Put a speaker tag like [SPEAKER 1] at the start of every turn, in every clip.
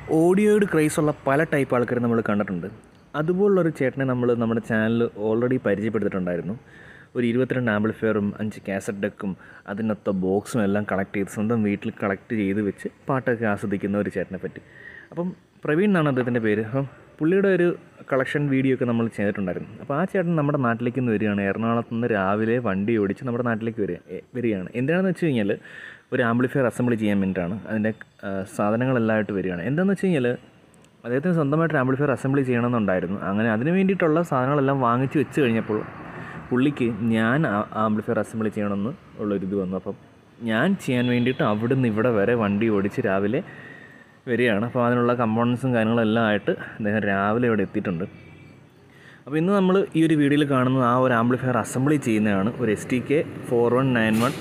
[SPEAKER 1] ഓഡിയോയുടെ craze ഉള്ള പല type ആൾക്കാരെ നമ്മൾ കണ്ടിട്ടുണ്ട് അതുപോലുള്ളൊരു ചേട്ടനെ നമ്മൾ നമ്മുടെ ചാനലിൽ ഓൾറെഡി പരിചയപ്പെടുത്തിയിട്ടുണ്ടായിരുന്നു ഒരു ഇരുപത്തിരണ്ട് ആംപ്ലിഫയറും അഞ്ച് കാസറ്റ് ഡെക്കും അതിനൊത്ത ബോക്സും എല്ലാം കളക്ട് ചെയ്ത് സ്വന്തം വീട്ടിൽ കളക്ട് ചെയ്ത് വെച്ച് പാട്ടൊക്കെ ആസ്വദിക്കുന്ന ഒരു ചേട്ടനെ പറ്റി അപ്പം പ്രവീൺ എന്നാണ് അദ്ദേഹത്തിൻ്റെ പേര് അപ്പം പുള്ളിയുടെ ഒരു കളക്ഷൻ വീഡിയോ ഒക്കെ നമ്മൾ ചെയ്തിട്ടുണ്ടായിരുന്നു അപ്പോൾ ആ ചേട്ടൻ നമ്മുടെ നാട്ടിലേക്ക് നിന്ന് വരികയാണ് എറണാകുളത്ത് നിന്ന് രാവിലെ വണ്ടി ഓടിച്ച് നമ്മുടെ നാട്ടിലേക്ക് വരിക എ- വരികയാണ് എന്തിനാണെന്ന് വെച്ച് കഴിഞ്ഞാൽ ഒരു ആംപ്ലിഫയർ അസംബിൾ ചെയ്യാൻ വേണ്ടിയിട്ടാണ് അതിൻ്റെ ആ, സാധനങ്ങളെല്ലാമായിട്ട് വരികയാണ് എന്താണെന്ന് വെച്ച് കഴിഞ്ഞാൽ അദ്ദേഹത്തിന് സ്വന്തമായിട്ട് ആംപ്ലിഫയർ അസംബിൾ ചെയ്യണമെന്നുണ്ടായിരുന്നു അങ്ങനെ അതിന് വേണ്ടിയിട്ടുള്ള സാധനങ്ങളെല്ലാം വാങ്ങിച്ച് വെച്ച് കഴിഞ്ഞപ്പോൾ പുള്ളിക്ക് ഞാൻ ആംപ്ലിഫയർ അസംബിൾ ചെയ്യണമെന്ന് ഉള്ളൊരിത് വന്നു അപ്പം ഞാൻ ചെയ്യാൻ വേണ്ടിയിട്ട് അവിടെ നിന്ന് ഇവിടെ വരെ വണ്ടി ഓടിച്ച് രാവിലെ വരികയാണ് അപ്പോൾ അതിനുള്ള കമ്പോണൻസും കാര്യങ്ങളെല്ലാം ആയിട്ട് അദ്ദേഹം രാവിലെ ഇവിടെ എത്തിയിട്ടുണ്ട് അപ്പോൾ ഇന്ന് നമ്മൾ ഈ ഒരു വീഡിയോയിൽ കാണുന്നത് ആ ഒരു ആംപ്ലിഫയർ അസംബിളി ചെയ്യുന്നതാണ് ഒരു S T K four one nine one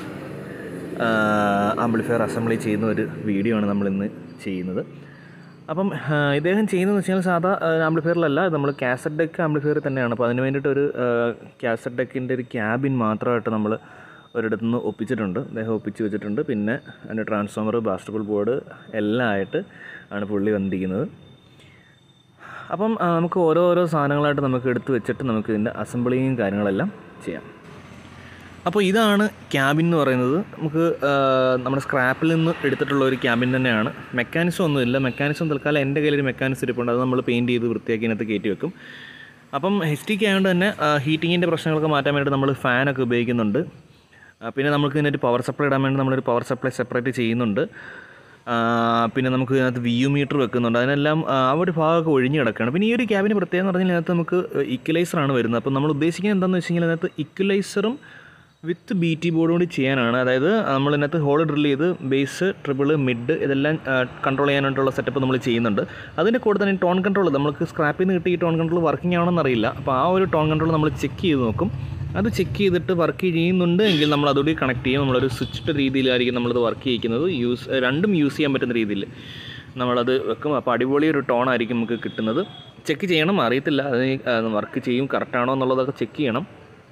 [SPEAKER 1] amplifier assembly ചെയ്യുന്ന ഒരു വീഡിയോ ആണ് നമ്മൾ ഇന്ന് ചെയ്യുന്നത് അപ്പം ആ, ഇദ്ദേഹം ചെയ്യുന്നതെന്ന് വെച്ചാൽ സാധാ ആംപ്ലിഫയറിലല്ല നമ്മൾ കാസറ്റ് ഡെക്ക് ആംപ്ലിഫയർ തന്നെയാണ് അപ്പോൾ അതിന് വേണ്ടിയിട്ടൊരു കാസറ്റ് ഡെക്കിൻ്റെ ഒരു ക്യാബിൻ മാത്രമായിട്ട് നമ്മൾ ഒരിടത്തു നിന്ന് ഒപ്പിച്ചിട്ടുണ്ട് അദ്ദേഹം ഒപ്പിച്ച് വെച്ചിട്ടുണ്ട് പിന്നെ അതിൻ്റെ ട്രാൻസ്ഫോമർ ബാസ്റ്റബിൾ ബോർഡ് എല്ലാം ആയിട്ട് ആണ് പുള്ളി വന്നിരിക്കുന്നത് അപ്പം ആ, നമുക്ക് ഓരോ ഓരോ സാധനങ്ങളായിട്ട് നമുക്ക് എടുത്ത് വെച്ചിട്ട് നമുക്ക് ഇതിൻ്റെ അസംബ്ലിയും കാര്യങ്ങളെല്ലാം ചെയ്യാം അപ്പോൾ ഇതാണ് ക്യാബിൻ എന്ന് പറയുന്നത് നമുക്ക് ആ, നമ്മുടെ സ്ക്രാപ്പിൽ നിന്ന് എടുത്തിട്ടുള്ള ഒരു ക്യാബിൻ തന്നെയാണ് മെക്കാനിസം ഒന്നുമില്ല മെക്കാനിസം തൽക്കാലം എൻ്റെ കയ്യിലൊരു മെക്കാനിസം ഇരിപ്പുണ്ട് അത് നമ്മൾ പെയിൻറ്റ് ചെയ്ത് വൃത്തിയാക്കി അതിനകത്ത് കയറ്റി വെക്കും അപ്പം ഹെസ്റ്റിക്ക് ആയതുകൊണ്ട് തന്നെ ഹീറ്റിങ്ങിൻ്റെ പ്രശ്നങ്ങളൊക്കെ മാറ്റാൻ വേണ്ടിയിട്ട് നമ്മൾ ഫാനൊക്കെ ഉപയോഗിക്കുന്നുണ്ട് ആ, പിന്നെ നമുക്ക് ഇതിനൊരു പവർ സപ്ലൈ ഇടാൻ വേണ്ടി നമ്മളൊരു പവർ സപ്ലൈ സെപ്പറേറ്റ് ചെയ്യുന്നുണ്ട് ആ, പിന്നെ നമുക്ക് ഇതിനകത്ത് വി യു മീറ്റർ വെക്കുന്നുണ്ട് അതിനെല്ലാം ആ ആ ഒരു ഭാഗമൊക്കെ ഒഴിഞ്ഞ് കിടക്കുകയാണ് പിന്നെ ഈ ഒരു ക്യാബിന് പ്രത്യേകം എന്ന് പറഞ്ഞാൽ ഇതിനകത്ത് നമുക്ക് ഇക്വലൈസറാണ് വരുന്നത് അപ്പോൾ നമ്മൾ ഉദ്ദേശിക്കുന്നത് എന്താണെന്ന് വെച്ച് കഴിഞ്ഞാൽ ഇതിനകത്ത് ഇക്വലൈസറും വിത്ത് ബി ടി ബോർഡും കൂടി ചെയ്യാനാണ് അതായത് നമ്മൾ ഇതിനകത്ത് ഹോൾ ഡ്രിൽ ചെയ്ത് ബേസ് ട്രിപ്പിൾ മിഡ് ഇതെല്ലാം കൺട്രോൾ ചെയ്യാനായിട്ടുള്ള സെറ്റപ്പ് നമ്മൾ ചെയ്യുന്നുണ്ട് അതിൻ്റെ കൂടെ തന്നെ ടോൺ കൺട്രോൾ നമുക്ക് സ്ക്രാപ്പിൽ നിന്ന് കിട്ടിയ ഈ ടോൺ കൺട്രോൾ വർക്കിംഗ് ആണോന്ന് അറിയില്ല അപ്പോൾ ആ ഒരു ടോൺ കൺട്രോൾ നമ്മൾ ചെക്ക് ചെയ്ത് നോക്കും അത് ചെക്ക് ചെയ്തിട്ട് വർക്ക് ചെയ്യുന്നുണ്ട് എങ്കിൽ നമ്മൾ അതോടെ കണക്ട് ചെയ്യും നമ്മളൊരു സ്വിച്ച്ഡ് രീതിയിലായിരിക്കും നമ്മളത് വർക്ക് ചെയ്യിക്കുന്നത് യൂസ് രണ്ടും യൂസ് ചെയ്യാൻ പറ്റുന്ന രീതിയിൽ നമ്മളത് വെക്കും അപ്പോൾ അടിപൊളി ഒരു ടോൺ ആയിരിക്കും നമുക്ക് കിട്ടുന്നത് ചെക്ക് ചെയ്യണം അറിയത്തില്ല അത് വർക്ക് ചെയ്യും കറക്റ്റാണോ എന്നുള്ളതൊക്കെ ചെക്ക് ചെയ്യണം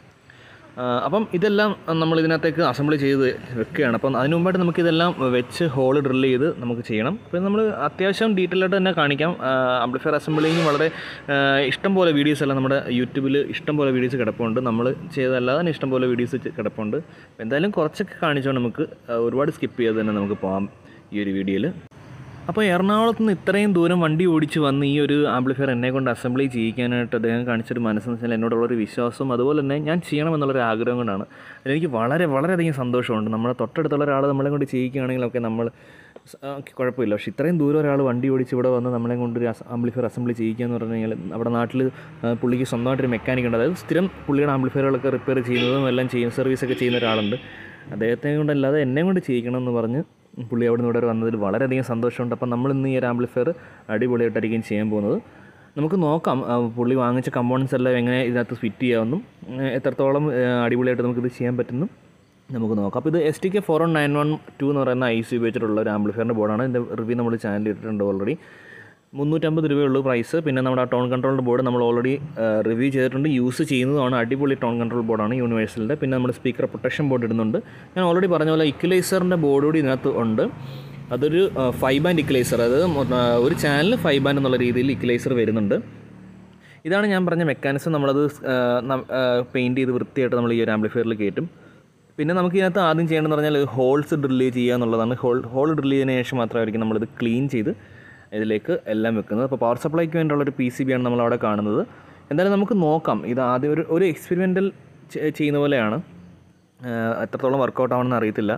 [SPEAKER 1] ആ, അപ്പം ഇതെല്ലാം നമ്മൾ ഇതിനകത്തേക്ക് അസംബിൾ ചെയ്ത് വെക്കുകയാണ് അപ്പം അതിന് മുമ്പായിട്ട് നമുക്കിതെല്ലാം വെച്ച് ഹോൾ ഡ്രിൽ ചെയ്ത് നമുക്ക് ചെയ്യണം അപ്പം നമ്മൾ അത്യാവശ്യം ഡീറ്റെയിൽ ആയിട്ട് തന്നെ കാണിക്കാം ആംപ്ലിഫയർ അസംബിളിങ് വളരെ ആ, ഇഷ്ടം പോലെ വീഡിയോസ് എല്ലാം നമ്മുടെ യൂട്യൂബിൽ ഇഷ്ടം പോലെ വീഡിയോസ് കിടപ്പുണ്ട് നമ്മൾ ചെയ്തതല്ലാതെ തന്നെ ഇഷ്ടം പോലെ വീഡിയോസ് കിടപ്പുണ്ട് അപ്പം എന്തായാലും കുറച്ചൊക്കെ കാണിച്ചുകൊണ്ട് നമുക്ക് ആ, ഒരുപാട് സ്കിപ്പ് ചെയ്ത് തന്നെ നമുക്ക് പോകാം ഈ ഒരു വീഡിയോയിൽ അപ്പോൾ എറണാകുളത്ത് നിന്ന് ഇത്രയും ദൂരം വണ്ടി ഓടിച്ച് വന്ന് ഈ ഒരു ആംപ്ലിഫയർ എന്നെ കൊണ്ട് അസംബ്ലി ചെയ്യിക്കാനായിട്ട് അദ്ദേഹം കാണിച്ചൊരു മനസ്സെന്ന് വെച്ചാൽ എന്നോടുള്ളൊരു വിശ്വാസവും അതുപോലെ തന്നെ ഞാൻ ചെയ്യണമെന്നുള്ളൊരു ആഗ്രഹം കൊണ്ടാണ് എനിക്ക് വളരെ വളരെയധികം സന്തോഷമുണ്ട് നമ്മുടെ തൊട്ടടുത്തുള്ള ഒരാൾ നമ്മളെ കൊണ്ട് ചെയ്യിക്കുകയാണെങ്കിലൊക്കെ നമ്മൾ സ- ആ, കുഴപ്പമില്ല പക്ഷേ ഇത്രയും ദൂരം ഒരാൾ വണ്ടി ഓടിച്ച് ഇവിടെ വന്ന് നമ്മളെ കൊണ്ട് ഒരു ആംപ്ലിഫയർ അസംബ്ലി ചെയ്യിക്കുക എന്ന് പറഞ്ഞു കഴിഞ്ഞാൽ നമ്മുടെ നാട്ടിൽ ആ, പുള്ളിക്ക് സ്വന്തമായിട്ടൊരു മെക്കാനിക് ഉണ്ട് അതായത് സ്ഥിരം പുള്ളിയുടെ ആംപ്ലിഫയറുകളൊക്കെ റിപ്പയർ ചെയ്യുന്നതും എല്ലാം ചെയ്യുന്ന സർവീസൊക്കെ ചെയ്യുന്ന ഒരാളുണ്ട് അദ്ദേഹത്തെ കൊണ്ടല്ലാതെ എന്നെ കൊണ്ട് ചെയ്യിക്കണം എന്ന് പറഞ്ഞ് പുള്ളി അവിടെ നിന്ന് ഇവിടെ വരെ വന്നതിൽ വളരെയധികം സന്തോഷമുണ്ട് അപ്പം നമ്മൾ ഇന്ന് ഈ ഒരു ആംപ്ലിഫയർ അടിപൊളിയായിട്ടായിരിക്കും ചെയ്യാൻ പോകുന്നത് നമുക്ക് നോക്കാം ആ, പുള്ളി വാങ്ങിച്ച കമ്പോണൻസ് എല്ലാം എങ്ങനെ ഇതിനകത്ത് ഫിറ്റ് ചെയ്യാമെന്നും ഏ, എത്രത്തോളം ഏ, അടിപൊളിയായിട്ട് നമുക്കിത് ചെയ്യാൻ പറ്റുന്നു നമുക്ക് നോക്കാം അപ്പോൾ ഇത് S T K four one nine one two എന്ന് പറയുന്ന ഐ സി ഉപയോഗിച്ചിട്ടുള്ള ഒരു ആംപ്ലിഫയറിൻ്റെ ബോർഡാണ് ഇതിൻ്റെ റിവ്യൂ നമ്മൾ ചാനലിൽ ഇട്ടിട്ടുണ്ട് ഓൾറെഡി മുന്നൂറ്റമ്പത് രൂപയുള്ളൂ പ്രൈസ് പിന്നെ നമ്മുടെ ആ ടോൺ കൺട്രോളിൻ്റെ ബോർഡ് നമ്മൾ ഓൾറെഡി റിവ്യൂ ചെയ്തിട്ടുണ്ട് യൂസ് ചെയ്യുന്നതാണ് അടിപൊളി ടോൺ കൺട്രോൾ ബോർഡാണ് യൂണിവേഴ്സലിൻ്റെ പിന്നെ നമ്മൾ സ്പീക്കർ പ്രൊട്ടക്ഷൻ ബോർഡ് ഇടുന്നുണ്ട് ഞാൻ ഓൾറെഡി പറഞ്ഞ പോലെ ഇക്വലൈസറിൻ്റെ ബോർഡ് കൂടി ഇതിനകത്ത് ഉണ്ട് അതൊരു ഫൈവ് ബാൻഡ് ഇക്വലൈസർ അതായത് മൊ- ആ, ഒരു ചാനൽ ഫൈവ് ബാൻഡ് എന്നുള്ള രീതിയിൽ ഇക്വലൈസർ വരുന്നുണ്ട് ഇതാണ് ഞാൻ പറഞ്ഞ മെക്കാനിസം നമ്മളത് പെയിൻറ്റ് ചെയ്ത് വൃത്തിയായിട്ട് നമ്മൾ ഈ ഒരു ആംപ്ലിഫയറിൽ കയറ്റും പിന്നെ നമുക്ക് ഇതിനകത്ത് ആദ്യം ചെയ്യേണ്ടതെന്ന് പറഞ്ഞാൽ ഹോൾസ് ഡ്രില്ല് ചെയ്യുക എന്നുള്ളതാണ് ഹോൾ ഹോൾ ഡ്രില്ല് ചെയ്തതിന് ശേഷം മാത്രമായിരിക്കും നമ്മളിത് ക്ലീൻ ചെയ്ത് ഇതിലേക്ക് എല്ലാം വെക്കുന്നത് അപ്പോൾ പവർ സപ്ലൈക്ക് വേണ്ടിയുള്ളൊരു പി സി ബി ആണ് നമ്മളവിടെ കാണുന്നത് എന്തായാലും നമുക്ക് നോക്കാം ഇത് ആദ്യം ഒരു ഒരു എക്സ്പെരിമെൻ്റൽ ചെയ്യുന്ന പോലെയാണ് ആഹ് എത്രത്തോളം വർക്കൗട്ട് ആവണമെന്ന് അറിയത്തില്ല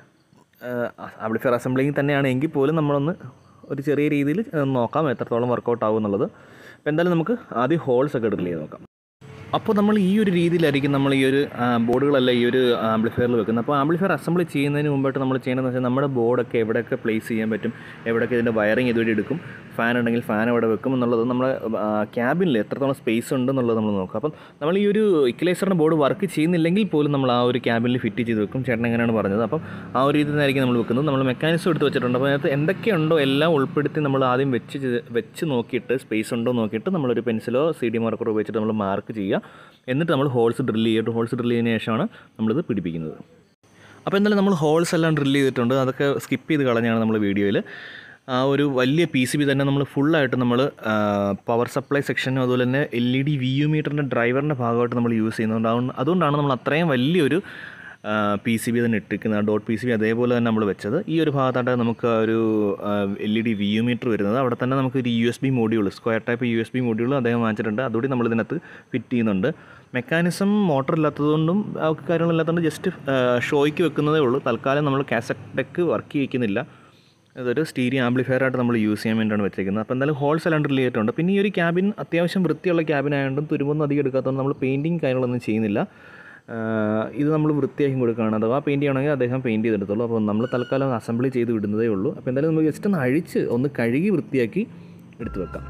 [SPEAKER 1] ആംപ്ലിഫയർ അസംബ്ലിങ് തന്നെയാണ് എങ്കിൽ പോലും നമ്മളൊന്ന് ഒരു ചെറിയ രീതിയിൽ നോക്കാം എത്രത്തോളം വർക്കൗട്ട് ആവും എന്നുള്ളത് അപ്പോൾ എന്തായാലും നമുക്ക് ആദ്യം ഹോൾസ് ഒക്കെ ഡ്രിൽ ചെയ്ത് നോക്കാം അപ്പോൾ നമ്മൾ ഈ ഒരു രീതിയിലായിരിക്കും നമ്മൾ ഈ ഒരു ആ, ബോർഡുകളെല്ലാം ഈ ഒരു ആംപ്ലിഫയറിൽ വെക്കുന്നത് അപ്പോൾ ആംപ്ലിഫയർ അസംബിൾ ചെയ്യുന്നതിന് മുമ്പായിട്ട് നമ്മൾ ചെയ്യേണ്ടതെന്ന് വെച്ചാൽ നമ്മുടെ ബോർഡൊക്കെ എവിടെയൊക്കെ പ്ലേസ് ചെയ്യാൻ പറ്റും എവിടെയൊക്കെ ഇതിൻ്റെ വയറിങ് ഇതുവഴി എടുക്കും ഫാൻ ഉണ്ടെങ്കിൽ ഫാൻ എവിടെ വെക്കും എന്നുള്ളത് നമ്മുടെ ക്യാബിനിൽ എത്രത്തോളം സ്പേസ് ഉണ്ടെന്നുള്ളത് നമ്മൾ നോക്കും അപ്പം നമ്മൾ ഈ ഒരു ഇക്വലൈസറിൻ്റെ ബോർഡ് വർക്ക് ചെയ്യുന്നില്ലെങ്കിൽ പോലും നമ്മൾ ആ ഒരു ക്യാബിനിൽ ഫിറ്റ് ചെയ്ത് വെക്കും ചേട്ടൻ എങ്ങനെയാണ് പറഞ്ഞത് അപ്പം ആ ഒരു രീതിയിൽ നിന്നായിരിക്കും നമ്മൾ വെക്കുന്നത് നമ്മൾ മെക്കാനിസം എടുത്ത് വെച്ചിട്ടുണ്ട് അപ്പോൾ അതിനകത്ത് എന്തൊക്കെയുണ്ടോ എല്ലാം ഉൾപ്പെടുത്തി നമ്മൾ ആദ്യം വെച്ച് ചെയ്ത്- വെച്ച് നോക്കിയിട്ട് സ്പേസ് ഉണ്ടോ നോക്കിയിട്ട് നമ്മളൊരു പെൻസിലോ സി ഡി മാർക്കറോ ഉപയോഗിച്ചിട്ട് നമ്മൾ മാർക്ക് ചെയ്യുക എന്നിട്ട് നമ്മൾ ഹോൾസ് ഡ്രില്ല് ചെയ്തിട്ട് ഹോൾസ് ഡ്രില്ല് ചെയ്തതിന് ശേഷമാണ് നമ്മളിത് പിടിപ്പിക്കുന്നത് അപ്പോൾ എന്തായാലും നമ്മൾ ഹോൾസ് എല്ലാം ഡ്രില്ല് ചെയ്തിട്ടുണ്ട് അതൊക്കെ സ്കിപ്പ് ചെയ്ത് കളഞ്ഞാണ് നമ്മൾ വീഡിയോയിൽ ആ ഒരു വലിയ പി സി ബി തന്നെ നമ്മൾ ഫുള്ളായിട്ട് നമ്മൾ പവർ സപ്ലൈ സെക്ഷനും അതുപോലെ തന്നെ L E D V U മീറ്ററിൻ്റെ ഡ്രൈവറിൻ്റെ ഭാഗമായിട്ട് നമ്മൾ യൂസ് ചെയ്യുന്നുണ്ട് അതുകൊണ്ട് അതുകൊണ്ടാണ് നമ്മൾ അത്രയും വലിയൊരു പി സി ബി തന്നെ ഇട്ടിരിക്കുന്നത് ഡോട്ട് പി സി ബി അതേപോലെ തന്നെ നമ്മൾ വെച്ചത് ഈ ഒരു ഭാഗത്തായിട്ട് നമുക്ക് ആ ഒരു L E D V U meter വരുന്നത് അവിടെ തന്നെ നമുക്ക് ഒരു U S B module square type U S B module അദ്ദേഹം വാങ്ങിച്ചിട്ടുണ്ട് അതുകൂടി നമ്മൾ ഇതിനകത്ത് ഫിറ്റ് ചെയ്യുന്നുണ്ട് മെക്കാനിസം മോട്ടർ ഇല്ലാത്തതുകൊണ്ടും ആ കാര്യങ്ങളില്ലാത്തതുകൊണ്ട് ജസ്റ്റ് ഷോയ്ക്ക് വെക്കുന്നതേ ഉള്ളൂ തൽക്കാലം നമ്മൾ കാസറ്റ് ഡെക്ക് വർക്ക് ചെയ്യിക്കുന്നില്ല ഇതൊരു സ്റ്റീരിയോ ആംപ്ലിഫയർ ആയിട്ട് നമ്മൾ യൂസ് ചെയ്യാൻ വേണ്ടിയാണ് വെച്ചിരിക്കുന്നത് അപ്പോൾ എന്തായാലും ഹോൾ സിലിണ്ടർ ചെയ്തിട്ടുണ്ട് പിന്നെ ഈ ഒരു ക്യാബിൻ അത്യാവശ്യം വൃത്തിയുള്ള ക്യാബിൻ ആയതുകൊണ്ടും തുരുമ്പൊന്നും അധികം എടുക്കാത്തതുകൊണ്ട് നമ്മൾ പെയിൻറ്റിങ് കാര്യങ്ങളൊന്നും ചെയ്യുന്നില്ല ആഹ് ഇത് നമ്മൾ വൃത്തിയാക്കി കൊടുക്കുകയാണ് അഥവാ പെയിൻറ്റ് ചെയ്യണമെങ്കിൽ അദ്ദേഹം പെയിൻറ്റ് ചെയ്തെടുത്തോളൂ അപ്പോൾ നമ്മൾ തൽക്കാലം അസംബ്ലി ചെയ്ത് വിടുന്നതേ ഉള്ളൂ അപ്പോൾ എന്തായാലും നമുക്ക് ജസ്റ്റ് ഒന്ന് അഴിച്ച് ഒന്ന് കഴുകി വൃത്തിയാക്കി എടുത്തു വെക്കാം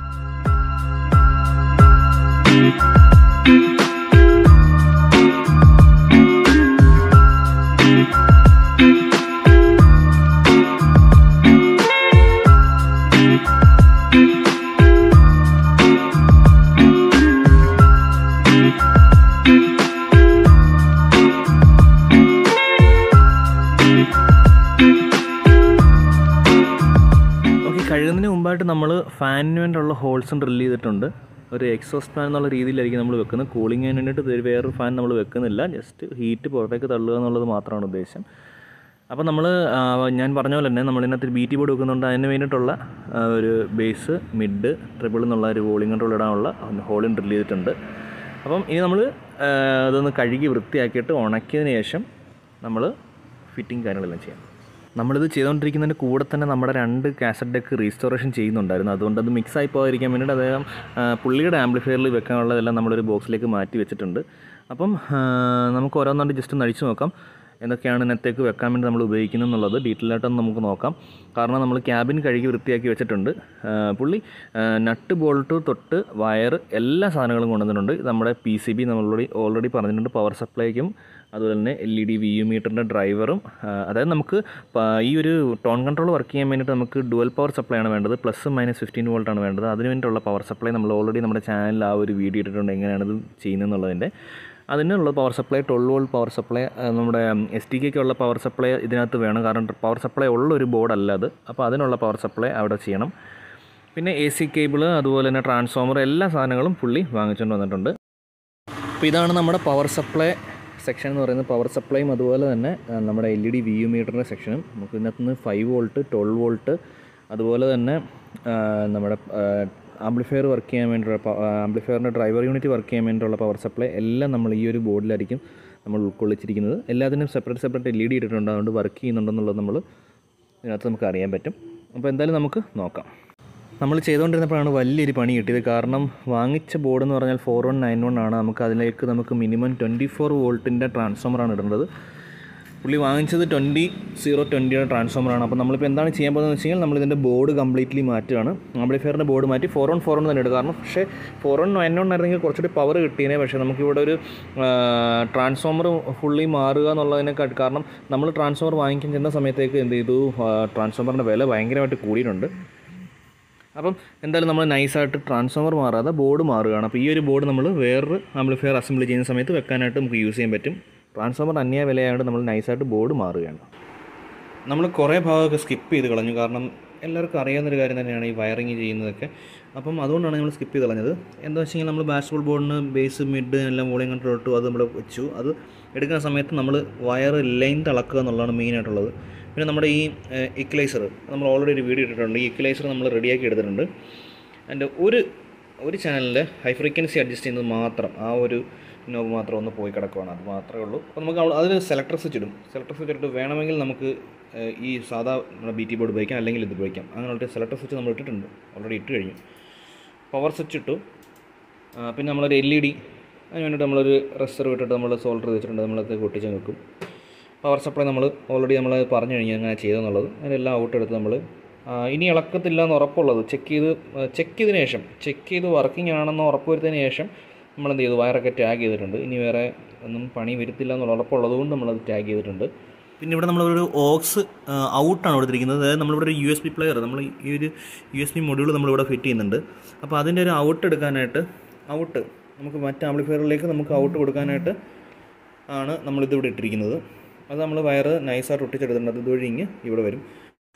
[SPEAKER 1] ഓക്കെ കഴുകുന്നതിന് മുമ്പായിട്ട് നമ്മൾ ഫാനിന് വേണ്ടിയുള്ള ഹോൾസും ഡ്രിൽ ചെയ്തിട്ടുണ്ട് ഒരു എക്സോസ്റ്റ് ഫാൻ എന്നുള്ള രീതിയിലായിരിക്കും നമ്മൾ വെക്കുന്നത് കൂളിങ്ങിന് വേണ്ടിയിട്ട് ഇത് വേറൊരു ഫാൻ നമ്മൾ വെക്കുന്നില്ല ജസ്റ്റ് ഹീറ്റ് പുറത്തേക്ക് തള്ളുക എന്നുള്ളത് മാത്രമാണ് ഉദ്ദേശം അപ്പോൾ നമ്മൾ ഞാൻ പറഞ്ഞ പോലെ തന്നെ നമ്മളിതിനകത്ത് ബി ടി ബോർഡ് വെക്കുന്നുണ്ട് അതിന് വേണ്ടിയിട്ടുള്ള ആ, ഒരു ബേസ് മിഡ് ട്രിപ്പിൾ എന്നുള്ള ഒരു വോളിംഗ് കൺട്രോൾ ഇടാനുള്ള ഹോളും ഡ്രിൽ ചെയ്തിട്ടുണ്ട് അപ്പം ഇനി നമ്മൾ അതൊന്ന് കഴുകി വൃത്തിയാക്കിയിട്ട് ഉണക്കിയതിന് ശേഷം നമ്മൾ ഫിറ്റിംഗ് കാര്യങ്ങളെല്ലാം ചെയ്യാം നമ്മളിത് ചെയ്തുകൊണ്ടിരിക്കുന്നതിൻ്റെ കൂടെ തന്നെ നമ്മുടെ രണ്ട് കാസറ്റ് ഡെക്ക് റീസ്റ്റോറേഷൻ ചെയ്യുന്നുണ്ടായിരുന്നു അതുകൊണ്ട് അത് മിക്സ് ആയി പോകാതിരിക്കാൻ വേണ്ടിയിട്ട് അദ്ദേഹം ആ, പുള്ളിയുടെ ആംപ്ലിഫയറിൽ വെക്കാനുള്ളതെല്ലാം നമ്മളൊരു ബോക്സിലേക്ക് മാറ്റി വെച്ചിട്ടുണ്ട് അപ്പം ആ, നമുക്ക് ഓരോന്നാണ്ട് ജസ്റ്റ് ഒന്ന് അഴിച്ചു നോക്കാം എന്തൊക്കെയാണ് ഇതിനകത്തേക്ക് വെക്കാൻ വേണ്ടി നമ്മൾ ഉപയോഗിക്കുന്നത് എന്നുള്ളത് ഡീറ്റെയിൽ ആയിട്ടൊന്ന് നമുക്ക് നോക്കാം കാരണം നമ്മൾ ക്യാബിൻ കഴുകി വൃത്തിയാക്കി വെച്ചിട്ടുണ്ട് ആ, പുള്ളി നട്ട് ബോൾട്ട് തൊട്ട് വയർ എല്ലാ സാധനങ്ങളും കൊണ്ടുവന്നിട്ടുണ്ട് ഇത് നമ്മുടെ പി സി ബി നമ്മളോട് ഓൾറെഡി പറഞ്ഞിട്ടുണ്ട് പവർ സപ്ലൈക്കും അതുപോലെ തന്നെ L E D V U മീറ്ററിൻ്റെ ഡ്രൈവറും ആ, അതായത് നമുക്ക് പ- ഈ ഒരു ടോൺ കൺട്രോൾ വർക്ക് ചെയ്യാൻ വേണ്ടിയിട്ട് നമുക്ക് ഡുവൽ പവർ സപ്ലൈ ആണ് വേണ്ടത് പ്ലസ് മൈനസ് ഫിഫ്റ്റീൻ വോൾട്ട് ആണ് വേണ്ടത് അതിന് വേണ്ടിയിട്ടുള്ള പവർ സപ്ലൈ നമ്മൾ ഓൾറെഡി നമ്മുടെ ചാനലിൽ ആ ഒരു വീഡിയോ ഇട്ടിട്ടുണ്ട് എങ്ങനെയാണ് ഇത് ചെയ്യുന്നതെന്നുള്ളതിൻ്റെ അതിനുള്ള power supply twelve volt power supply നമ്മുടെ എസ് ടി കെക്കുള്ള പവർ സപ്ലൈ ഇതിനകത്ത് വേണം കാരണം പവർ സപ്ലൈ ഉള്ള ഒരു ബോർഡല്ല അത് അപ്പോൾ അതിനുള്ള പവർ സപ്ലൈ അവിടെ ചെയ്യണം പിന്നെ എ സി കേബിൾ അതുപോലെ തന്നെ ട്രാൻസ്ഫോമർ എല്ലാ സാധനങ്ങളും പുള്ളി വാങ്ങിച്ചുകൊണ്ട് വന്നിട്ടുണ്ട് അപ്പോൾ ഇതാണ് നമ്മുടെ പവർ സപ്ലൈ സെക്ഷൻ എന്ന് പറയുന്നത് പവർ സപ്ലൈയും അതുപോലെ തന്നെ ആ, നമ്മുടെ L E D V U മീറ്ററിൻ്റെ സെക്ഷനും നമുക്ക് ഇതിനകത്ത് നിന്ന് ഫൈവ് വോൾട്ട് ട്വൽവ് വോൾട്ട് അതുപോലെ തന്നെ ആ, നമ്മുടെ ആംപ്ലിഫയർ വർക്ക് ചെയ്യാൻ വേണ്ടിയുള്ള ആംപ്ലിഫയറിൻ്റെ ഡ്രൈവർ യൂണിറ്റ് വർക്ക് ചെയ്യാൻ വേണ്ടിയിട്ടുള്ള പവർ സപ്ലൈ എല്ലാം നമ്മൾ ഈ ഒരു ബോർഡിലായിരിക്കും നമ്മൾ ഉൾക്കൊള്ളിച്ചിരിക്കുന്നത് എല്ലാത്തിനും separate separate L E D ഇട്ടിട്ടുണ്ട് അതുകൊണ്ട് വർക്ക് ചെയ്യുന്നുണ്ടെന്നുള്ളത് നമ്മൾ ഇതിനകത്ത് നമുക്ക് അറിയാൻ പറ്റും അപ്പോൾ എന്തായാലും നമുക്ക് നോക്കാം നമ്മൾ ചെയ്തുകൊണ്ടിരുന്നപ്പോഴാണ് വലിയൊരു പണി കിട്ടിയത് കാരണം വാങ്ങിച്ച ബോർഡ് എന്ന് പറഞ്ഞാൽ ഫോർ വൺ നയൻ വൺ ആണ് നമുക്ക് അതിലേക്ക് നമുക്ക് മിനിമം ട്വൻറ്റി ഫോർ വോൾട്ടിൻ്റെ ട്രാൻസ്ഫോമറാണ് ഇടേണ്ടത് പുള്ളി വാങ്ങിച്ചത് ട്വൻറ്റി സീറോ ട്വൻറ്റിയുടെ ട്രാൻസ്ഫോമറാണ് അപ്പോൾ നമ്മളിപ്പോൾ എന്താണ് ചെയ്യാൻ പോകുന്നത് വെച്ച് കഴിഞ്ഞാൽ നമ്മളിതിൻ്റെ ബോർഡ് കംപ്ലീറ്റ്ലി മാറ്റുകയാണ് ആംപ്ലിഫയറിൻ്റെ ബോർഡ് മാറ്റി ഫോർ വൺ ഫോർ വൺ തന്നെ ഇടുക കാരണം പക്ഷേ ഫോർ വൺ നയൻ വൺ ആയിരുന്നെങ്കിൽ കുറച്ചുകൂടി പവർ കിട്ടിയേനെ പക്ഷേ നമുക്കിവിടെ ഒരു ട്രാൻസ്ഫോമർ ഫുള്ളി മാറുക എന്നുള്ളതിനെക്കാട്ട് കാരണം നമ്മൾ ട്രാൻസ്ഫോമർ വാങ്ങിക്കാൻ ചെന്ന സമയത്തേക്ക് എന്ത് ചെയ്തു ട്രാൻസ്ഫോമറിൻ്റെ വില ഭയങ്കരമായിട്ട് കൂടിയിട്ടുണ്ട് അപ്പം എന്തായാലും നമ്മൾ നൈസായിട്ട് ട്രാൻസ്ഫോമർ മാറാതെ ബോർഡ് മാറുകയാണ് അപ്പോൾ ഈ ഒരു ബോർഡ് നമ്മൾ വേറൊരു ആംപ്ലിഫയർ അസംബിൾ ചെയ്യുന്ന സമയത്ത് വെക്കാനായിട്ട് നമുക്ക് യൂസ് ചെയ്യാൻ പറ്റും ട്രാൻസ്ഫോമർ അന്യ വിലയായതുകൊണ്ട് നമ്മൾ നൈസായിട്ട് ബോർഡ് മാറുകയാണ് നമ്മൾ കുറേ ഭാഗമൊക്കെ സ്കിപ്പ് ചെയ്ത് കളഞ്ഞു കാരണം എല്ലാവർക്കും അറിയാവുന്നൊരു കാര്യം തന്നെയാണ് ഈ വയറിങ് ചെയ്യുന്നതൊക്കെ അപ്പം അതുകൊണ്ടാണ് നമ്മൾ സ്കിപ്പ് ചെയ്ത് കളഞ്ഞത് എന്താ വെച്ച് കഴിഞ്ഞാൽ നമ്മൾ ബാസ്ബോൾ ബോർഡിന് ബേസ് മിഡ് എല്ലാം വോളിയം കൺട്രോൾ ഇട്ടു അത് നമ്മൾ വെച്ചു അത് എടുക്കുന്ന സമയത്ത് നമ്മൾ വയർ ലൈൻ തിളക്കുക എന്നുള്ളതാണ് മെയിനായിട്ടുള്ളത് പിന്നെ നമ്മുടെ ഈ ഇക്വലൈസർ നമ്മൾ ഓൾറെഡി ഒരു വീഡിയോ ഇട്ടിട്ടുണ്ട് ഈ ഇക്വലൈസർ നമ്മൾ റെഡിയാക്കി എടുത്തിട്ടുണ്ട് അതിൻ്റെ ഒരു ഒരു ചാനലിൽ ഹൈ ഫ്രീക്വൻസി അഡ്ജസ്റ്റ് ചെയ്യുന്നത് മാത്രം ആ ഒരു നോബ് മാത്രം ഒന്ന് പോയി കിടക്കുവാണ് അത് മാത്രമേ ഉള്ളൂ അപ്പോൾ നമുക്ക് അവ- അതിൽ സെലക്ടർ സ്വിച്ച് ഇടും സെലക്ടർ സ്വിച്ച് ഇട്ടിട്ട് വേണമെങ്കിൽ നമുക്ക് ഏഹ്, ഈ സാധാ നമ്മുടെ ബി ടി ബോർഡ് ഉപയോഗിക്കാം അല്ലെങ്കിൽ ഇത് ഉപയോഗിക്കാം അങ്ങനെയുള്ള സെലക്ടർ സ്വിച്ച് നമ്മൾ ഇട്ടിട്ടുണ്ട് ഓൾറെഡി ഇട്ട് കഴിഞ്ഞു പവർ സ്വിച്ച് ഇട്ടു ആ, പിന്നെ നമ്മളൊരു എൽ ഇ ഡി അതിന് വേണ്ടിയിട്ട് നമ്മളൊരു റെസ്റ്റർ ഇട്ടിട്ട് നമ്മൾ സോൾഡർ ചെയ്ത് വെച്ചിട്ടുണ്ട് നമ്മളത് പൊട്ടിച്ച് വെക്കും പവർ സപ്ലൈ നമ്മൾ ഓൾറെഡി നമ്മൾ പറഞ്ഞു കഴിഞ്ഞാൽ എങ്ങനെ ചെയ്തെന്നുള്ളത് അതിനെല്ലാം ഔട്ട് എടുത്ത് നമ്മൾ ഇനി ഇളക്കത്തില്ല എന്ന് ഉറപ്പുള്ളത് ചെക്ക് ചെയ്ത് ചെക്ക് ചെയ്തതിന് ശേഷം ചെക്ക് ചെയ്ത് വർക്കിംഗ് ആണെന്ന് ഉറപ്പ് വരുത്തതിന് ശേഷം നമ്മൾ എന്ത് ചെയ്തു വയറൊക്കെ ടാഗ് ചെയ്തിട്ടുണ്ട് ഇനി വേറെ ഒന്നും പണി വരുത്തില്ല എന്നുള്ള ഉറപ്പുള്ളത് കൊണ്ട് നമ്മളത് ടാഗ് ചെയ്തിട്ടുണ്ട് പിന്നെ ഇവിടെ നമ്മളൊരു ഓക്സ് ഔട്ടാണ് കൊടുത്തിരിക്കുന്നത് അതായത് നമ്മളിവിടെ ഒരു യു എസ് ബി പ്ലെയർ നമ്മൾ ഈ ഒരു യു എസ് ബി മൊഡ്യൂൾ നമ്മളിവിടെ ഫിറ്റ് ചെയ്യുന്നുണ്ട് അപ്പോൾ അതിൻ്റെ ഒരു ഔട്ട് എടുക്കാനായിട്ട് ഔട്ട് നമുക്ക് മറ്റ് ആംപ്ലിഫയറിലേക്ക് നമുക്ക് ഔട്ട് കൊടുക്കാനായിട്ട് ആണ് നമ്മളിത് ഇവിടെ ഇട്ടിരിക്കുന്നത് അത് നമ്മൾ വയറ് നൈസായിട്ട് ഒട്ടിച്ചെടുത്തിട്ടുണ്ട് അത് ഇതുവഴി ഇങ്ങ് ഇവിടെ വരും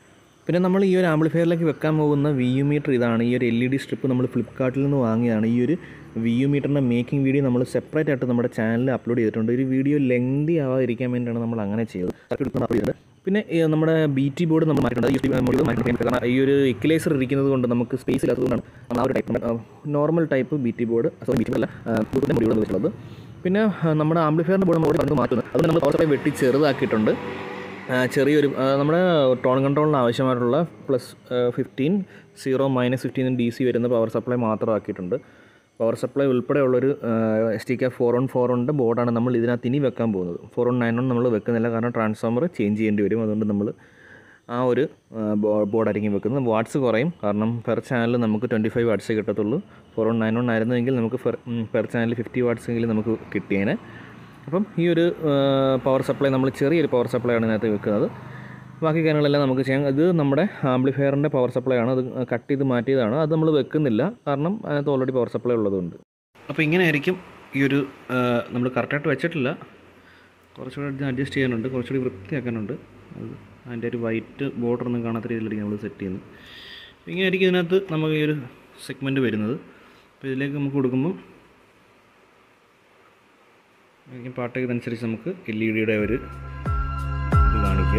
[SPEAKER 1] പിന്നെ നമ്മൾ ഈ ഒരു ആംപ്ലിഫയറിലേക്ക് വെക്കാൻ പോകുന്ന വി യു മീറ്റർ ഇതാണ് ഈ ഒരു എൽ ഇ ഡി സ്ട്രിപ്പ് നമ്മൾ ഫ്ലിപ്കാർട്ടിൽ നിന്ന് വാങ്ങിയതാണ് ഈ ഒരു വി യു മീറ്ററിൻ്റെ മേക്കിംഗ് വീഡിയോ നമ്മൾ സെപ്പറേറ്റ് ആയിട്ട് നമ്മുടെ ചാനലിൽ അപ്ലോഡ് ചെയ്തിട്ടുണ്ട് ഒരു വീഡിയോ ലെങ്തി ആവാതിരിക്കാൻ വേണ്ടിയാണ് നമ്മൾ അങ്ങനെ ചെയ്തത് അപ്ലോഡ് ചെയ്തത് പിന്നെ ഈ നമ്മുടെ ബി ടി ബോർഡ് നമ്മൾ മാറ്റിയിട്ടുണ്ട് ഈ ടി ബോർഡ് മാറ്റിയിട്ടുണ്ട് കാരണം ഈ ഒരു ഇക്വലൈസർ ഇരിക്കുന്നത് കൊണ്ട് നമുക്ക് സ്പേസ് ഇല്ലാത്തതുകൊണ്ടാണ് നമ്മൾ ആ ഒരു type normal type B T board sorry B T അല്ല ബ്ലൂടൂത്തിൻ്റെ ബോർഡ് വെച്ചിട്ടുള്ളത് പിന്നെ ആ, നമ്മുടെ ആംപ്ലിഫയറിൻ്റെ ബോർഡ് നമ്മൾ കണ്ട് മാറ്റുന്നത് അത് നമ്മൾ പവർ സപ്ലൈ വെട്ടി ചെറുതാക്കിയിട്ടുണ്ട് ആ, ചെറിയൊരു ആ, നമ്മുടെ ടോൺ കൺട്രോളിന് ആവശ്യമായിട്ടുള്ള plus fifteen zero minus fifteen D C വരുന്ന പവർ സപ്ലൈ മാത്രമാക്കിയിട്ടുണ്ട് പവർ സപ്ലൈ ഉൾപ്പെടെയുള്ളൊരു S T K four one four ഉണ്ട് ബോർഡാണ് നമ്മൾ ഇതിനകത്ത് ഇനി വെക്കാൻ പോകുന്നത് ഫോർ ഓൺ നയൻ ഓൺ നമ്മൾ വെക്കുന്നില്ല കാരണം ട്രാൻസ്ഫോമർ ചേഞ്ച് ചെയ്യേണ്ടി വരും അതുകൊണ്ട് നമ്മൾ ആ ഒരു ബോർഡായിരിക്കും വെക്കുന്നത് വാട്ട്സ് കുറയും കാരണം പെർ ചാനൽ നമുക്ക് ട്വൻറ്റി ഫൈവ് വാട്ട്സേ കിട്ടത്തുള്ളൂ ഫോർ ഓൺ നയൻ ഓൺ ആയിരുന്നെങ്കിൽ നമുക്ക് പെർ ചാനൽ ഫിഫ്റ്റി വാട്ട്സ് എങ്കിലും നമുക്ക് കിട്ടിയേനെ അപ്പം ഈ ഒരു പവർ സപ്ലൈ നമ്മൾ ചെറിയൊരു പവർ സപ്ലൈ ആണ് ഇതിനകത്ത് വെക്കുന്നത് ബാക്കി കാര്യങ്ങളെല്ലാം നമുക്ക് ചെയ്യാം ഇത് നമ്മുടെ ആംപ്ലിഫയറിൻ്റെ പവർ സപ്ലൈ ആണ് അത് കട്ട് ചെയ്ത് മാറ്റിയതാണ് അത് നമ്മൾ വെക്കുന്നില്ല കാരണം അതിനകത്ത് ഓൾറെഡി പവർ സപ്ലൈ ഉള്ളതുകൊണ്ട് അപ്പോൾ ഇങ്ങനെ ആയിരിക്കും ഈ ഒരു നമ്മൾ കറക്റ്റായിട്ട് വെച്ചിട്ടില്ല കുറച്ചുകൂടി ഇത് അഡ്ജസ്റ്റ് ചെയ്യാനുണ്ട് കുറച്ചുകൂടി വൃത്തിയാക്കാനുണ്ട് അത് അതിൻ്റെ ഒരു വൈറ്റ് ബോർഡർ ഒന്നും കാണാത്ത രീതിയിലായിരിക്കും നമ്മൾ സെറ്റ് ചെയ്യുന്നത് അപ്പോൾ ഇങ്ങനെ ആയിരിക്കും ഇതിനകത്ത് നമുക്ക് ഈ ഒരു സെഗ്മെൻറ്റ് വരുന്നത് അപ്പോൾ ഇതിലേക്ക് നമുക്ക് കൊടുക്കുമ്പം ആയിരിക്കും പാട്ട് ഇതനുസരിച്ച് നമുക്ക് എൽ ഇ ഡിയുടെ ഒരു ഇത് കാണിക്കുക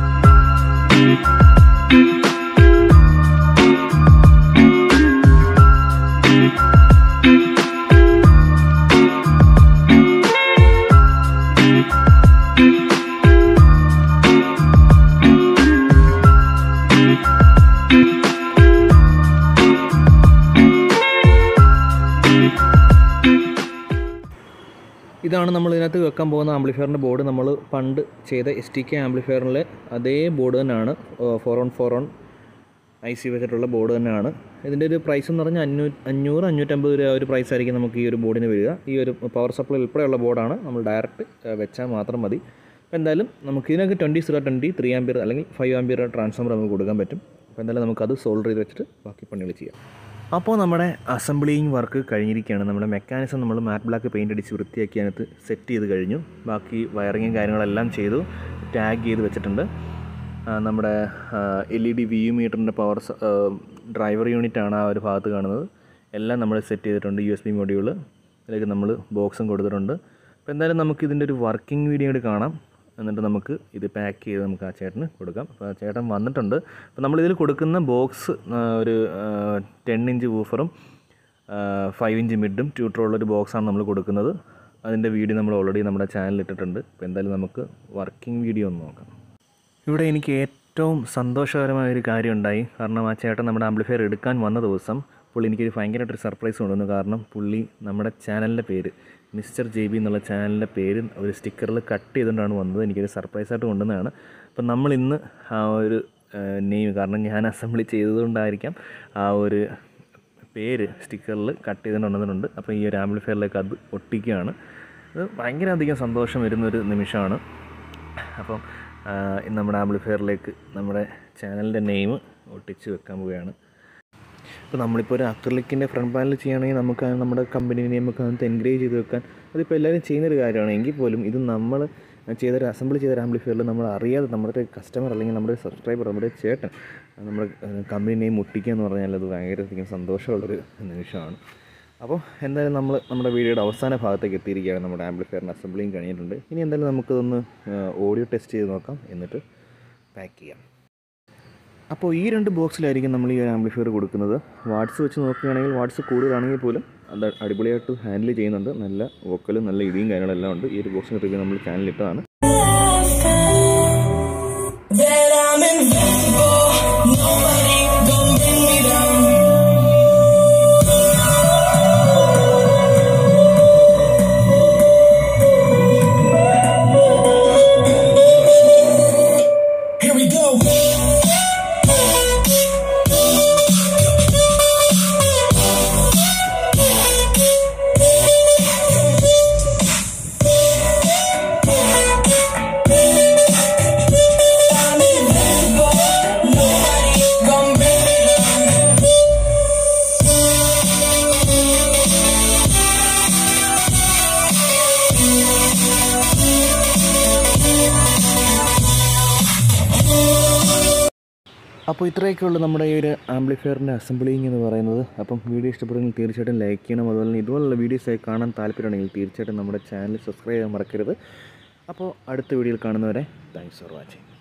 [SPEAKER 1] ഇതാണ് നമ്മൾ ഇതിനകത്ത് വെക്കാൻ പോകുന്ന ആംപ്ലിഫയറിൻ്റെ ബോർഡ് നമ്മൾ പണ്ട് ചെയ്ത എസ് ടി കെ ആംപ്ലിഫയറിലെ അതേ ബോർഡ് തന്നെയാണ് four one four one I C വെച്ചിട്ടുള്ള ബോർഡ് തന്നെയാണ് ഇതിൻ്റെ ഒരു പ്രൈസ് എന്ന് പറഞ്ഞാൽ അഞ്ഞൂ അഞ്ഞൂറ് അഞ്ഞൂറ്റമ്പത് രൂപ ഒരു പ്രൈസ് ആയിരിക്കും നമുക്ക് ഈ ഒരു ബോർഡിന് വരിക ഈ ഒരു പവർ സപ്ലൈ ഉൾപ്പെടെയുള്ള ബോർഡാണ് നമ്മൾ ഡയറക്റ്റ് വെച്ചാൽ മാത്രം മതി അപ്പോൾ എന്തായാലും നമുക്ക് ഇതിനൊക്കെ twenty zero twenty three ampere അല്ലെങ്കിൽ ഫൈവ് ആംബിയർ ട്രാൻസ്ഫോമർ നമുക്ക് കൊടുക്കാൻ പറ്റും അപ്പോൾ എന്തായാലും നമുക്കത് സോൾവ് ചെയ്ത് വെച്ചിട്ട് ബാക്കി പണികൾ ചെയ്യാം അപ്പോൾ നമ്മുടെ അസംബ്ലിങ് വർക്ക് കഴിഞ്ഞിരിക്കുകയാണ് നമ്മുടെ മെക്കാനിസം നമ്മൾ മാറ്റ് ബ്ലാക്ക് പെയിൻ്റ് അടിച്ച് വൃത്തിയാക്കി അതിനകത്ത് സെറ്റ് ചെയ്ത് കഴിഞ്ഞു ബാക്കി വയറിങ്ങും കാര്യങ്ങളെല്ലാം ചെയ്തു ടാഗ് ചെയ്ത് വെച്ചിട്ടുണ്ട് ആ, നമ്മുടെ L E D V U മീറ്ററിൻ്റെ പവർ ഡ്രൈവർ യൂണിറ്റാണ് ആ ഒരു ഭാഗത്ത് കാണുന്നത് എല്ലാം നമ്മൾ സെറ്റ് ചെയ്തിട്ടുണ്ട് യു എസ് ബി മൊഡ്യൂൾ ഇതിലേക്ക് നമ്മൾ ബോക്സും കൊടുത്തിട്ടുണ്ട് അപ്പോൾ എന്തായാലും നമുക്ക് ഇതിൻ്റെ ഒരു വർക്കിംഗ് വീഡിയോ കൂടി കാണാം എന്നിട്ട് നമുക്ക് ഇത് പാക്ക് ചെയ്ത് നമുക്ക് ആ ചേട്ടന് കൊടുക്കാം അപ്പോൾ ആ ചേട്ടൻ വന്നിട്ടുണ്ട് അപ്പോൾ നമ്മളിതിൽ കൊടുക്കുന്ന ബോക്സ് ഒരു ടെൻ ഇഞ്ച് വൂഫറും ഫൈവ് ഇഞ്ച് മിഡും ട്യൂട്ടറുള്ളൊരു ബോക്സാണ് നമ്മൾ കൊടുക്കുന്നത് അതിൻ്റെ വീഡിയോ നമ്മൾ ഓൾറെഡി നമ്മുടെ ചാനലിൽ ഇട്ടിട്ടുണ്ട് അപ്പോൾ എന്തായാലും നമുക്ക് വർക്കിംഗ് വീഡിയോ ഒന്ന് നോക്കാം ഇവിടെ എനിക്ക് ഏറ്റവും സന്തോഷകരമായ ഒരു കാര്യം ഉണ്ടായി കാരണം ആ ചേട്ടൻ നമ്മുടെ ആംപ്ലിഫയർ എടുക്കാൻ വന്ന ദിവസം പുള്ളി എനിക്കൊരു ഭയങ്കരമായിട്ടൊരു സർപ്രൈസ് കൊണ്ടുവന്നു കാരണം പുള്ളി നമ്മുടെ ചാനലിൻ്റെ പേര് മിസ്റ്റർ ജെ ബി എന്നുള്ള ചാനലിൻ്റെ പേര് ഒരു സ്റ്റിക്കറിൽ കട്ട് ചെയ്തുകൊണ്ടാണ് വന്നത് എനിക്കൊരു സർപ്രൈസായിട്ട് കൊണ്ടുവന്നതാണ് അപ്പം നമ്മൾ ഇന്ന് ആ ഒരു നെയിം കാരണം ഞാൻ അസംബ്ലി ചെയ്തതുകൊണ്ടായിരിക്കാം ആ ഒരു പേര് സ്റ്റിക്കറിൽ കട്ട് ചെയ്തുകൊണ്ട് വന്നിട്ടുണ്ട് അപ്പോൾ ഈ ഒരു ആംപ്ലിഫയറിലേക്ക് അത് ഒട്ടിക്കുകയാണ് അത് ഭയങ്കര അധികം സന്തോഷം വരുന്നൊരു നിമിഷമാണ് അപ്പം ആ, ഇന്ന് നമ്മുടെ ആംപ്ലിഫയറിലേക്ക് നമ്മുടെ ചാനലിൻ്റെ നെയിം ഒട്ടിച്ച് വെക്കാൻ പോവുകയാണ് ഇപ്പോൾ നമ്മളിപ്പോൾ ഒരു അക്രലിക്കിൻ്റെ ഫ്രണ്ട് പാനൽ ചെയ്യുകയാണെങ്കിൽ നമുക്ക് ആ നമ്മുടെ കമ്പനി നെയിമൊക്കെ അതിനകത്ത് എൻഗ്രേജ് ചെയ്ത് വെക്കാൻ അതിപ്പോൾ എല്ലാവരും ചെയ്യുന്നൊരു കാര്യമാണ് എങ്കിൽ പോലും ഇത് നമ്മൾ ചെയ്തൊരു അസംബിൾ ചെയ്തൊരു ആംപ്ലിഫയറിൽ നമ്മൾ അറിയാതെ നമ്മുടെ കസ്റ്റമർ അല്ലെങ്കിൽ നമ്മുടെ സബ്സ്ക്രൈബർ നമ്മുടെ ചേട്ടൻ നമ്മുടെ കമ്പനി നെയിം ഒട്ടിക്കുക എന്ന് പറഞ്ഞാൽ അത് ഭയങ്കരധികം സന്തോഷമുള്ളൊരു നിമിഷമാണ് അപ്പോൾ എന്തായാലും നമ്മൾ നമ്മുടെ വീഡിയോയുടെ അവസാന ഭാഗത്തേക്ക് എത്തിയിരിക്കുകയാണ് നമ്മുടെ ആംപ്ലിഫയറിൻ്റെ അസംബ്ലിയും കഴിഞ്ഞിട്ടുണ്ട് ഇനി എന്തായാലും നമുക്കതൊന്ന് ഓഡിയോ ടെസ്റ്റ് ചെയ്ത് നോക്കാം എന്നിട്ട് പാക്ക് ചെയ്യാം അപ്പോൾ ഈ രണ്ട് ബോക്സിലായിരിക്കും നമ്മൾ ഈ ഒരു ആംപ്ലിഫയർ കൊടുക്കുന്നത് വാട്സ് വെച്ച് നോക്കുകയാണെങ്കിൽ വാട്സ് കൂടുതലാണെങ്കിൽ പോലും അത് അടിപൊളിയായിട്ട് ഹാൻഡിൽ ചെയ്യുന്നുണ്ട് നല്ല വോക്കലും നല്ല ഇടിയും കാര്യങ്ങളെല്ലാം ഉണ്ട് ഈ ഒരു ബോക്സിന് റിവ്യൂ നമ്മൾ ചാനലിട്ടതാണ്
[SPEAKER 2] that I'm invincible. Nobody gonna bring me down. Here we go.
[SPEAKER 1] അപ്പോൾ ഇത്രയൊക്കെ ഉള്ളൂ നമ്മുടെ ഈ ഒരു ആംപ്ലിഫയറിൻ്റെ അസംബ്ലിങ് എന്ന് പറയുന്നത് അപ്പം വീഡിയോ ഇഷ്ടപ്പെടുമെങ്കിൽ തീർച്ചയായിട്ടും ലൈക്ക് ചെയ്യണം അതുപോലെ തന്നെ ഇതുപോലുള്ള വീഡിയോസ് കാണാൻ താല്പര്യമുണ്ടെങ്കിൽ തീർച്ചയായിട്ടും നമ്മുടെ ചാനൽ സബ്സ്ക്രൈബ് ചെയ്യാൻ മറക്കരുത് അപ്പോൾ അടുത്ത വീഡിയോയിൽ കാണുന്നവരെ താങ്ക്സ് ഫോർ വാച്ചിങ്